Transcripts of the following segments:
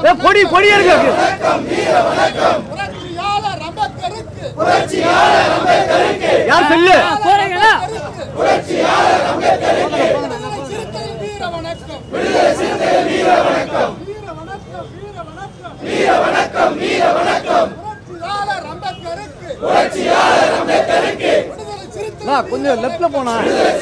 ஏய், கொடி கொடி இருக்கு புரட்சியாளர் அம்பேத்கருக்கு யார் செல்லு போறீங்களா விடுதலை சிறுத்தைகள் வீர வணக்கம் விடுதலை சிறுத்தைகள் வீர வணக்கம் வீர வணக்கம் வீர வணக்கம் வீர வணக்கம் புரட்சியாளர் அம்பேத்கருக்கு புரட்சியாளர் அம்பேத்கருக்கு விடுதலை சிறுத்தைகள் கொஞ்சம் லெப்ட்ல போனா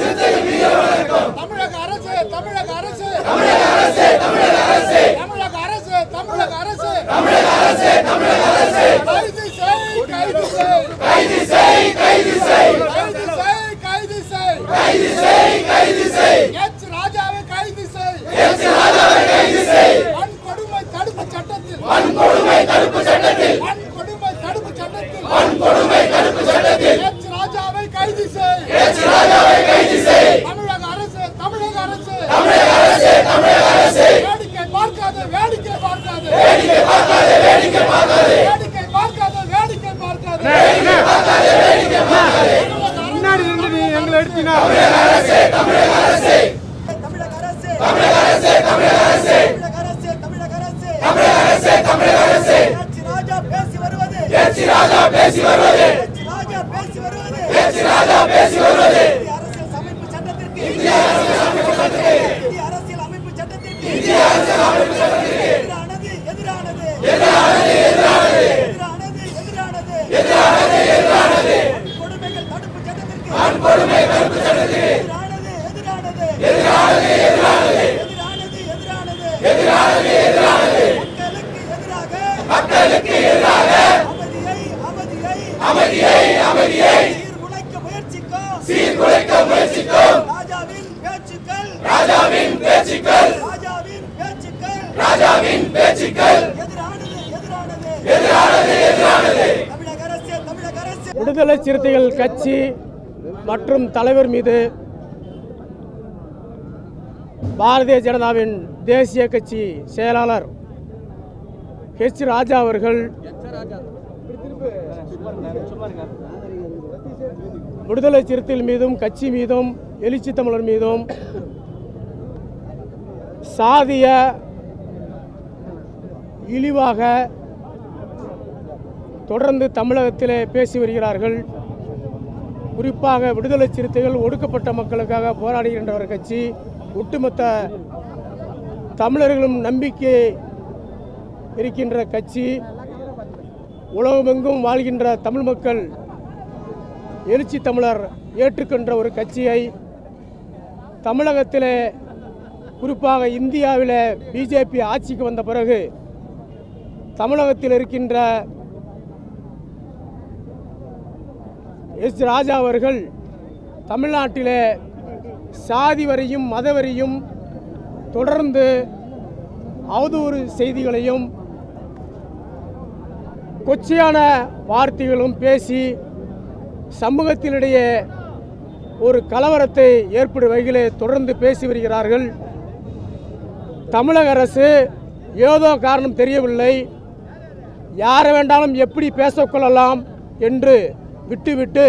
தமிழக அரசு தமிழக அரசு தமிழக அரசு தமிழக அரசு தமிழக அரசு தமிழக அரசு தமிழக அரசு தமிழக அரசு கைது செய் கைது செய் கைது செய் கைது செய் கைது செய் கைது செய் கைது செய் கைது செய் எச் ராஜாவை கைது செய் எச் ராஜாவை கைது செய் வன்கொடுமை தடுப்பு சட்டத்தில் வன்கொடுமை தடுப்பு சட்டத்தில் வன்கொடுமை தடுப்பு சட்டத்தில் வன்கொடுமை தடுப்பு சட்டத்தில் எச் ராஜாவை கைது செய் எச் ராஜாவை கைது செய் தமிழக அரசு தமிழக அரசு தமிழக அரசு தமிழக அரசு வேடிக்கை பார்க்காத வேடிக்கை பார்க்காத வேடிக்கை பார்க்காத வேடிக்கை பார்க்காத வேடிக்கை பார்க்காத வேடிக்கை பார்க்காத வேடிக்கை பார்க்காத வேடிக்கை பார்க்காத முன்னாடி நின்று நீ எங்களை எடுத்தீங்கன்னா தமிழக அரசு தமிழக அரசு தமிழக அரசு தமிழக அரசு தமிழக அரசு தமிழக அரசு தமிழக அரசு தமிழக அரசு தமிழக அரசு எச் ராஜா பேசி வருவது எச் ராஜா பேசி வருவது எச் ராஜா பேசி வருவது எச் ராஜா பேசி வருவது இந்திய அரசியல் அமைப்பு சட்டத்திற்கு இந்திய அரசியல் அமைப்பு சட்டத்திற்கு இந்திய அரசியல் அமைப்பு சட்டத்திற்கு எதிரானது எதிரானது எதிரானது எதிரானது எதிரானது எதிரானது எதிரானது கொடுமைகள் தடுப்பு சட்டத்திற்கு வன்கொடுமை தடுப்பு சட்டத்திற்கு எதிரானது எதிரானது எதிரானது எதிரானது எதிரானது எதிரானது எதிரானது மக்களுக்கு எதிராக மக்களுக்கு எதிராக அமைதியை அமைதியை அமைதியை அமைதியை சீர்குலைக்க முயற்சிக்கும் சீர்குலைக்க முயற்சிக்கும் ராஜாவின் பேச்சுக்கள் ராஜாவின் பேச்சுக்கள் ராஜாவின் பேச்சுக்கள் ராஜாவின் பேச்சுக்கள் எதிரானது எதிரானது எதிரானது எதிரானது தமிழக அரசு தமிழக அரசு விடுதலை சிறுத்தைகள் கட்சி மற்றும் தலைவர் மீது பாரதிய ஜனதாவின் தேசிய கட்சி செயலாளர் ஹெச் ராஜா அவர்கள் விடுதலை சிறுத்தைகள் மீதும் கட்சி மீதும் எழுச்சி தமிழர் மீதும் சாதிய இழிவாக தொடர்ந்து தமிழகத்திலே பேசி வருகிறார்கள் குறிப்பாக விடுதலை சிறுத்தைகள் ஒடுக்கப்பட்ட மக்களுக்காக போராடுகின்ற ஒரு கட்சி ஒட்டுமொத்த தமிழர்களும் நம்பிக்கை இருக்கின்ற கட்சி உலகமெங்கும் வாழ்கின்ற தமிழ் மக்கள் எழுச்சி தமிழர் ஏற்றுக்கொண்ட ஒரு கட்சியை தமிழகத்திலே குறிப்பாக இந்தியாவிலே பிஜேபி ஆட்சிக்கு வந்த பிறகு தமிழகத்தில் இருக்கின்ற எஸ் ராஜா அவர்கள் தமிழ்நாட்டிலே சாதி வரியும் மத வரியும் தொடர்ந்து அவதூறு செய்திகளையும் கொச்சையான வார்த்தைகளும் பேசி சமூகத்தினிடையே ஒரு கலவரத்தை ஏற்படும் வகையிலே தொடர்ந்து பேசி வருகிறார்கள் தமிழக அரசு ஏதோ காரணம் தெரியவில்லை யாரை வேண்டாலும் எப்படி பேசக்கொள்ளலாம் என்று விட்டுவிட்டு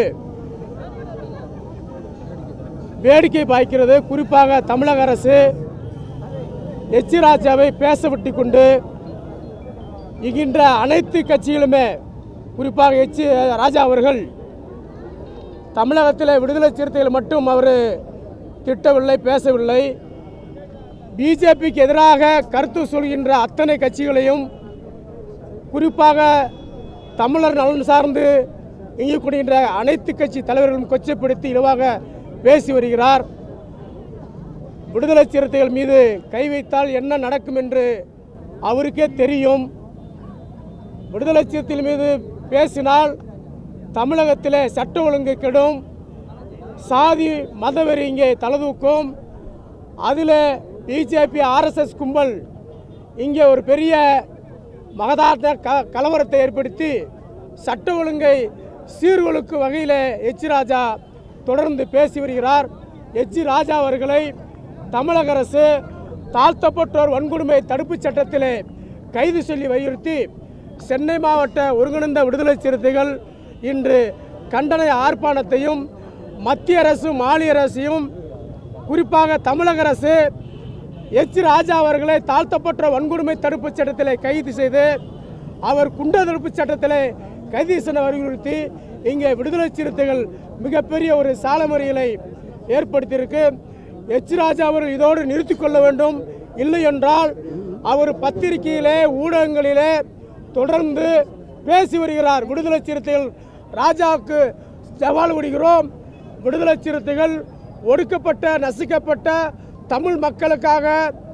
வேடிக்கை பாய்க்கிறது குறிப்பாக தமிழக அரசு எச் ராஜாவை பேச விட்டு கொண்டு இங்கின்ற அனைத்து கட்சிகளுமே குறிப்பாக எச் ராஜா அவர்கள் தமிழகத்தில் விடுதலை சிறுத்தைகள் மட்டும் அவர் திட்டவில்லை பேசவில்லை பிஜேபிக்கு எதிராக கருத்து சொல்கின்ற அத்தனை கட்சிகளையும் குறிப்பாக தமிழர் நலன் சார்ந்து இயங்கப்படுகின்ற அனைத்து கட்சி தலைவர்களும் கொச்சைப்படுத்தி இழிவாக பேசி வருகிறார் விடுதலை சிறுத்தைகள் மீது கை வைத்தால் என்ன நடக்கும் என்று அவருக்கே தெரியும் விடுதலை சிறுத்தைகள் மீது பேசினால் தமிழகத்திலே சட்ட ஒழுங்கு கெடும் சாதி மதவெறி இங்கே தலதூக்கும் அதில் பிஜேபி ஆர்எஸ்எஸ் கும்பல் இங்கே ஒரு பெரிய மகதார்த்த க கலவரத்தை ஏற்படுத்தி சட்ட ஒழுங்கை சீர்குலைக்கும் வகையில் எச் ராஜா தொடர்ந்து பேசி வருகிறார் எச் ராஜா அவர்களை தமிழக அரசு தாழ்த்தப்பட்டோர் வன்கொடுமை தடுப்புச் சட்டத்திலே கைது சொல்லி வலியுறுத்தி சென்னை மாவட்ட ஒருங்கிணைந்த விடுதலை சிறுத்தைகள் இன்று கண்டன ஆர்ப்பாட்டத்தையும் மத்திய அரசு மாநில அரசையும் குறிப்பாக தமிழக அரசு எச் ராஜா அவர்களை தாழ்த்தப்பட்ட வன்கொடுமை தடுப்பு சட்டத்தில் கைது செய்து அவர் குண்டர் தடுப்பு சட்டத்தில் கைது செய்ய வலியுறுத்தி இங்கே விடுதலை சிறுத்தைகள் மிகப்பெரிய ஒரு சாலமறியலை ஏற்படுத்தியிருக்கு எச் ராஜா அவர்கள் இதோடு நிறுத்திக் கொள்ள வேண்டும் இல்லை என்றால் அவர் பத்திரிகையிலே ஊடகங்களிலே தொடர்ந்து பேசி வருகிறார் விடுதலை சிறுத்தைகள் ராஜாவுக்கு சவால் விடுகிறோம் விடுதலை சிறுத்தைகள் ஒடுக்கப்பட்ட நசுக்கப்பட்ட தமிழ் மக்களுக்காக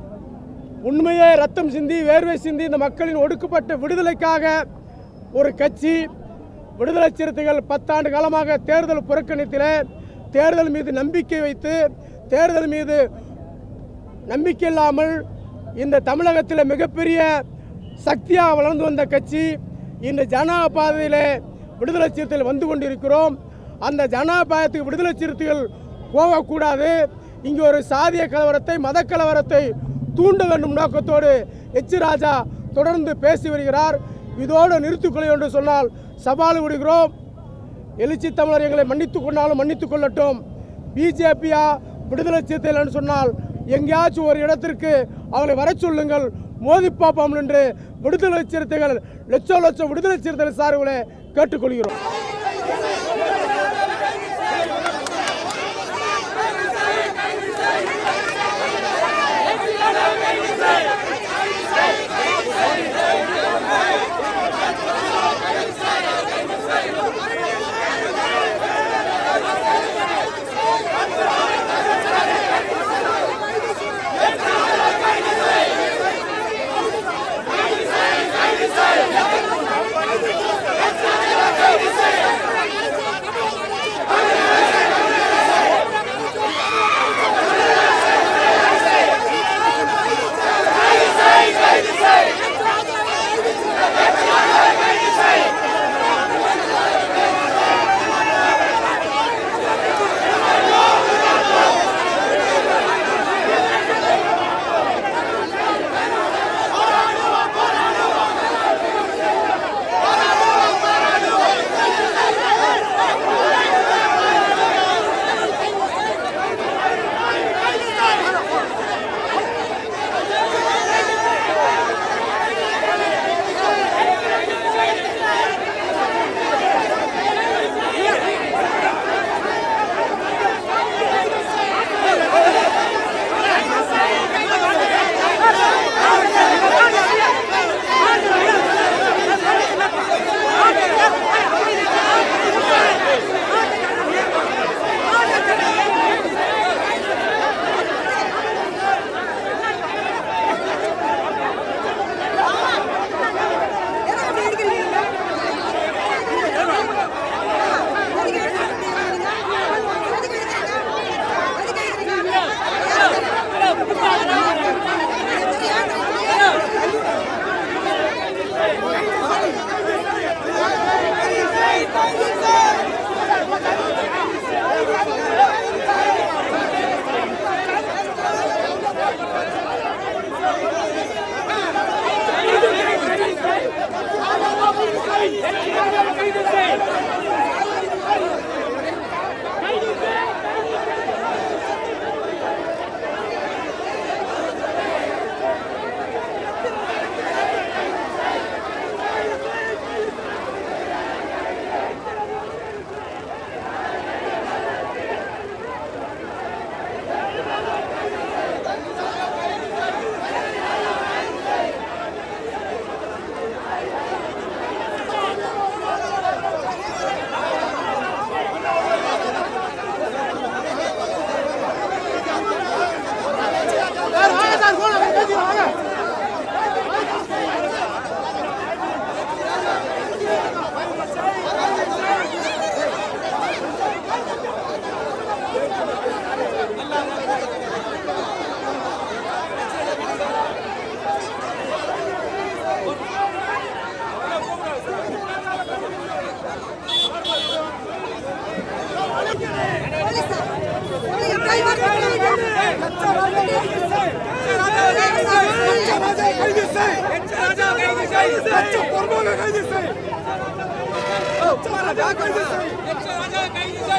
உண்மையே ரத்தம் சிந்தி வேர்வை சிந்தி இந்த மக்களின் ஒடுக்கப்பட்ட விடுதலைக்காக ஒரு கட்சி விடுதலை சிறுத்தைகள் பத்தாண்டு காலமாக தேர்தல் புறக்கணித்திலே தேர்தல் மீது நம்பிக்கை வைத்து தேர்தல் மீது நம்பிக்கை இல்லாமல் இந்த தமிழகத்தில் மிகப்பெரிய சக்தியாக வளர்ந்து வந்த கட்சி இந்த ஜனநாயக பாதையில் விடுதலை சிறுத்தைகள் வந்து கொண்டிருக்கிறோம் அந்த ஜனநாயக பாதத்துக்கு விடுதலை சிறுத்தைகள் போகக்கூடாது இங்கே ஒரு சாதிய கலவரத்தை மத கலவரத்தை தூண்ட வேண்டும் நோக்கத்தோடு எச் ராஜா தொடர்ந்து பேசி வருகிறார் இதோடு நிறுத்திக்கொள்ள என்று சொன்னால் சவால் விடுகிறோம் எழுச்சி தமிழர் எங்களை மன்னித்துக் கொண்டாலும் மன்னித்துக் கொள்ளட்டும் பிஜேபியா விடுதலை சிறுத்தைகள் சொன்னால் எங்கேயாச்சும் ஒரு இடத்திற்கு அவளை வரச் சொல்லுங்கள் மோதி பார்ப்போம் என்று விடுதலை சிறுத்தைகள் லட்சம் லட்சம் விடுதலை சிறுத்தைகள் சார்பில் கேட்டுக்கொள்கிறோம்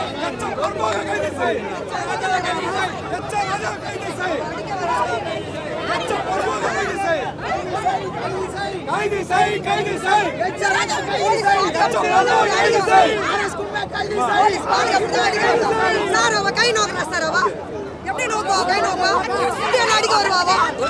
கைது செய் கைது செய் கைது செய் சார் அவ கை நோக்கிறா சார் அவ எப்படி நோக்குவா கை நோக்குவா எப்படி என்ன அடிக்க வருவாவா